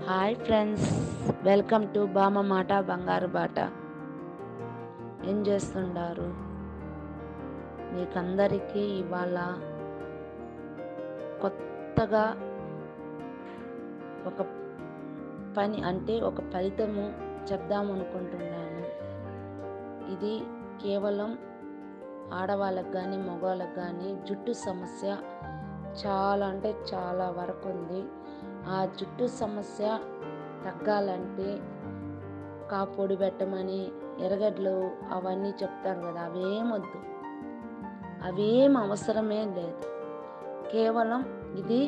hi friends welcome to బామ మాట బంగారు బాట ఏం చేస్తుండారు మీకందరికీ ఇవాళ కొత్తగా ఒక పని అంటే ఒక ఫలితము చెప్దామనుకుంటున్నాను ఇది కేవలం ఆడవాళ్ళకి కానీ మగవాళ్ళకి కానీ జుట్టు సమస్య చాలా అంటే చాలా వరకు ఉంది ఆ జుట్టు సమస్య తగ్గాలంటే కా పొడి పెట్టమని ఎర్రగడ్డలు అవన్నీ చెప్తారు కదా అవేమొద్దు అవేం అవసరమే లేదు కేవలం ఇది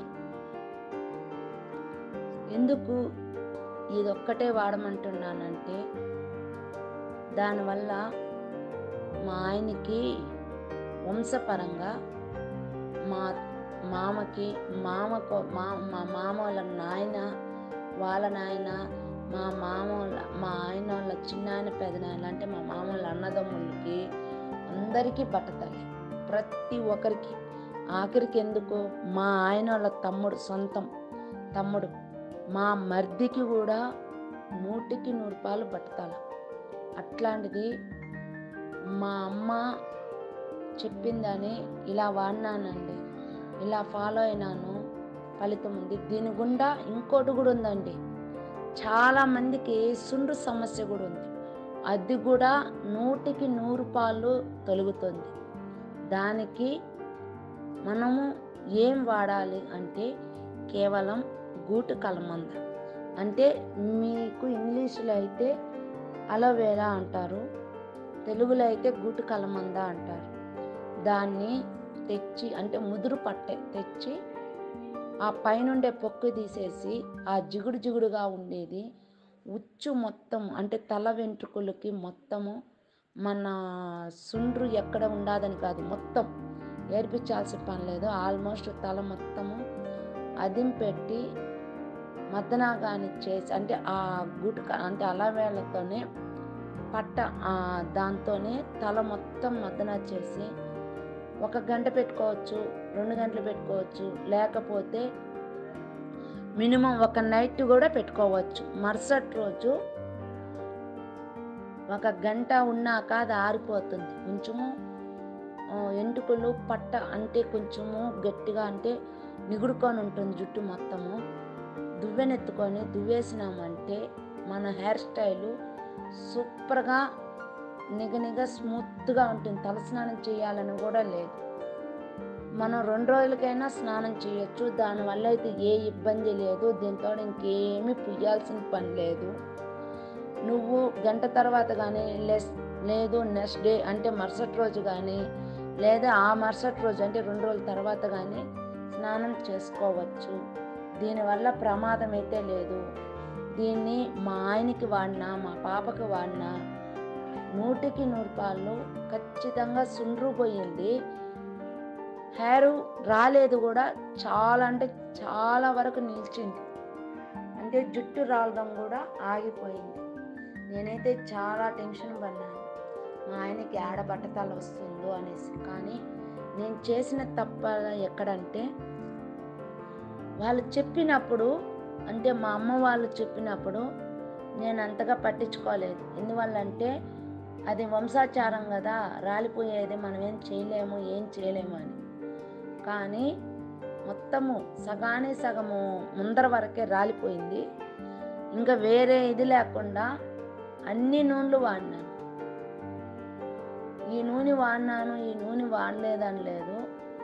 ఎందుకు ఇదొక్కటే వాడమంటున్నానంటే దానివల్ల మా ఆయనకి వంశపరంగా మా మామకి మామకు మా మా మామ వాళ్ళ నాయన వాళ్ళ నాయన మా మామ వాళ్ళ మా ఆయన వాళ్ళ చిన్న ఆయన పెదనాయన అంటే మా మామ వాళ్ళ అన్నదమ్ములకి అందరికీ బట్టతలే ప్రతి ఒక్కరికి ఆఖరికి ఎందుకు మా ఆయన వాళ్ళ తమ్ముడు సొంతం తమ్ముడు మా మర్దికి కూడా నూటికి నూరు రూపాయలు బట్టతల అట్లాంటిది మా అమ్మ చెప్పిందని ఇలా వాడినానండి ఇలా ఫాలో అయినాను ఫలితం ఉంది దీని గుండా ఇంకోటి కూడా ఉందండి చాలా మందికి సుండ్రు సమస్య కూడా ఉంది అది కూడా నూటికి నూరు పాలు తొలుగుతుంది దానికి మనము ఏం వాడాలి అంటే కేవలం గూటు కలమంద అంటే మీకు ఇంగ్లీష్లో అయితే అలోవేరా అంటారు తెలుగులో అయితే గూటు కలమంద అంటారు దాన్ని తెచ్చి అంటే ముదురు పట్టె తెచ్చి ఆ పైనుండే పొక్కు తీసేసి ఆ జిగుడు జిగుడుగా ఉండేది ఉచ్చు మొత్తం అంటే తల వెంట్రుకలకి మొత్తము మన సుండ్రు ఎక్కడ ఉండదని కాదు మొత్తం ఏర్పించాల్సిన పని లేదు ఆల్మోస్ట్ తల మొత్తము అదిం పెట్టి మద్దనాగాని చేసి అంటే ఆ గుట్క అంటే అలవేళ్ళతోనే పట్ట దాంతోనే తల మొత్తం మద్దన చేసి ఒక గంట పెట్టుకోవచ్చు రెండు గంటలు పెట్టుకోవచ్చు లేకపోతే మినిమం ఒక నైట్ కూడా పెట్టుకోవచ్చు మరుసటి రోజు ఒక గంట ఉన్నాక అది ఆరిపోతుంది కొంచెము ఎంటుకలు పట్ట అంటే కొంచెము గట్టిగా అంటే నిగుడుకొని ఉంటుంది జుట్టు మొత్తము దువ్వెనెత్తుకొని దువ్వేసినామంటే మన హెయిర్ స్టైలు సూపర్గా నిగనిగ స్మూత్గా ఉంటుంది తలస్నానం చేయాలని కూడా లేదు మనం రెండు రోజులకైనా స్నానం చేయొచ్చు దానివల్ల అయితే ఏ ఇబ్బంది లేదు దీంతో ఇంకేమీ పుయ్యాల్సిన పని లేదు నువ్వు గంట తర్వాత కానీ లెస్ లేదు నెక్స్ట్ డే అంటే మరుసటి రోజు కానీ లేదా ఆ మరుసటి రోజు అంటే రెండు రోజుల తర్వాత కానీ స్నానం చేసుకోవచ్చు దీనివల్ల ప్రమాదం అయితే లేదు దీన్ని మా ఆయనకి వాడినా మా పాపకి వాడినా నూటికి నూరు పాలు ఖచ్చితంగా సుండ్రు పోయింది హెయిర్ రాలేదు కూడా చాలా అంటే చాలా వరకు నిలిచింది అంటే జుట్టు రాలడం కూడా ఆగిపోయింది నేనైతే చాలా టెన్షన్ పడినాను మా ఆయనకి ఆడ బట్టతల వస్తుందో అనేసి కానీ నేను చేసిన తప్ప ఎక్కడంటే వాళ్ళు చెప్పినప్పుడు అంటే మా అమ్మ వాళ్ళు చెప్పినప్పుడు నేను అంతగా పట్టించుకోలేదు ఎందువల్లంటే అది వంశాచారం కదా రాలిపోయేది మనం ఏం చేయలేము ఏం చేయలేము అని కానీ మొత్తము సగానే సగము ముందర వరకే రాలిపోయింది ఇంకా వేరే ఇది లేకుండా అన్ని నూనెలు వాడినాను ఈ నూనె వాడినాను ఈ నూనె వాడలేదని లేదు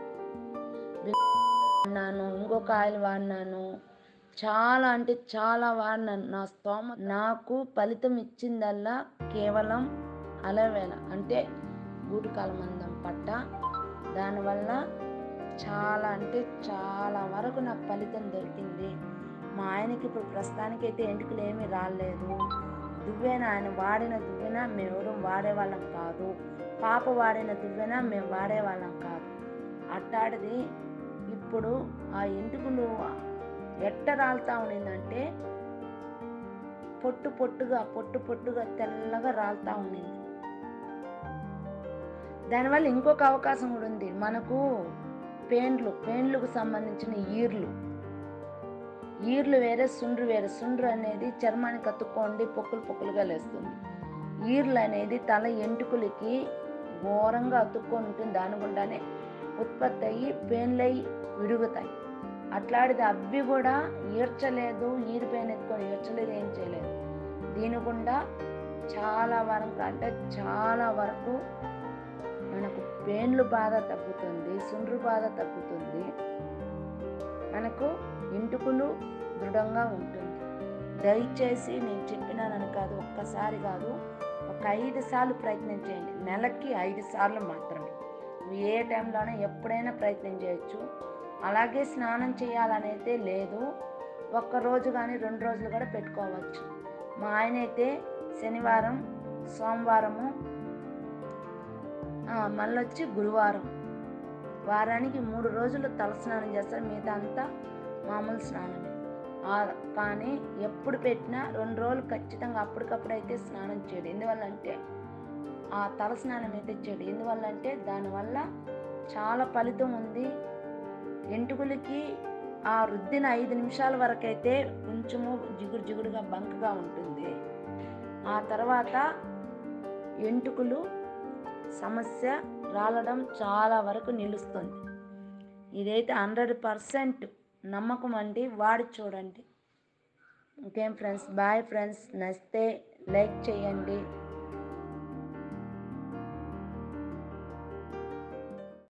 వాడినాను ఇంకొక ఆయిల్ వాడినాను చాలా అంటే చాలా వాడినాను నా స్తోమ నాకు ఫలితం ఇచ్చిందల్లా కేవలం అలవేల అంటే గూడు కలమందం పట్ట దానివల్ల చాలా అంటే చాలా వరకు నాకు ఫలితం దొరికింది మా ఆయనకి ఇప్పుడు ప్రస్తుతానికి అయితే ఎంటుకలు ఏమీ రాలేదు దువ్వెన ఆయన వాడిన దువ్వెన మేమెవరూ వాడేవాళ్ళం కాదు పాప వాడిన దువ్వెన మేము వాడేవాళ్ళం కాదు అట్టాడిది ఇప్పుడు ఆ ఎంటుకలు ఎట్ట రాలుతా ఉండిందంటే పొట్టు పొట్టుగా పొట్టు పొట్టుగా తెల్లగా రాలుతా ఉండింది దానివల్ల ఇంకొక అవకాశం కూడా ఉంది మనకు పేండ్లు పేండ్లకు సంబంధించిన ఈర్లు ఈర్లు వేరే సుండ్రు వేరే సుండ్రు అనేది చర్మానికి అతుక్కోండి పొక్కులు పొక్కులుగా లేస్తుంది ఈర్లు అనేది తల ఎంటుకలకి ఘోరంగా అతుక్కొని ఉంటుంది దాని గుండానే ఉత్పత్తి అయ్యి పెయిన్లయ్యి విరుగుతాయి అట్లాంటిది అవి కూడా ఈర్చలేదు ఈరు పెయిన్ ఎత్తుకొని ఈర్చలేదు ఏం చేయలేదు దీని గుండా చాలా వరకు అంటే చాలా వరకు మనకు పెయిన్లు బాధ తగ్గుతుంది సుండ్రు బాధ తగ్గుతుంది మనకు ఎంటుకలు దృఢంగా ఉంటుంది దయచేసి నేను చెప్పినానని కాదు ఒక్కసారి కాదు ఒక ఐదు సార్లు ప్రయత్నం చేయండి నెలకి ఐదు సార్లు మాత్రమే నువ్వు ఏ టైంలోనే ఎప్పుడైనా ప్రయత్నం చేయొచ్చు అలాగే స్నానం చేయాలనైతే లేదు ఒక్క రోజు కానీ రెండు రోజులు కూడా పెట్టుకోవచ్చు మా ఆయన అయితే శనివారం సోమవారము ఆ, మళ్ళొచ్చి గురువారం వారానికి మూడు రోజులు తల స్నానం చేస్తారు మిగతా అంతా మామూలు స్నానమే ఆ, కానీ ఎప్పుడు పెట్టినా రెండు రోజులు ఖచ్చితంగా అప్పటికప్పుడు అయితే స్నానం చేయడు ఎందువల్ల అంటే ఆ తల స్నానం అయితే చేయడు ఎందువల్ల అంటే దానివల్ల చాలా ఫలితం ఉంది ఎంటుకలకి ఆ రుద్దిన ఐదు నిమిషాల వరకు అయితే కొంచెము జిగురు జిగురుగా బంకగా ఉంటుంది ఆ తర్వాత ఎంటుకలు సమస్య రాలడం చాలా వరకు నిలుస్తుంది ఇదైతే హండ్రెడ్ పర్సెంట్ నమ్మకం అండి వాడి చూడండి ఇంకేం ఫ్రెండ్స్ బాయ్ ఫ్రెండ్స్ నచ్చితే లైక్ చేయండి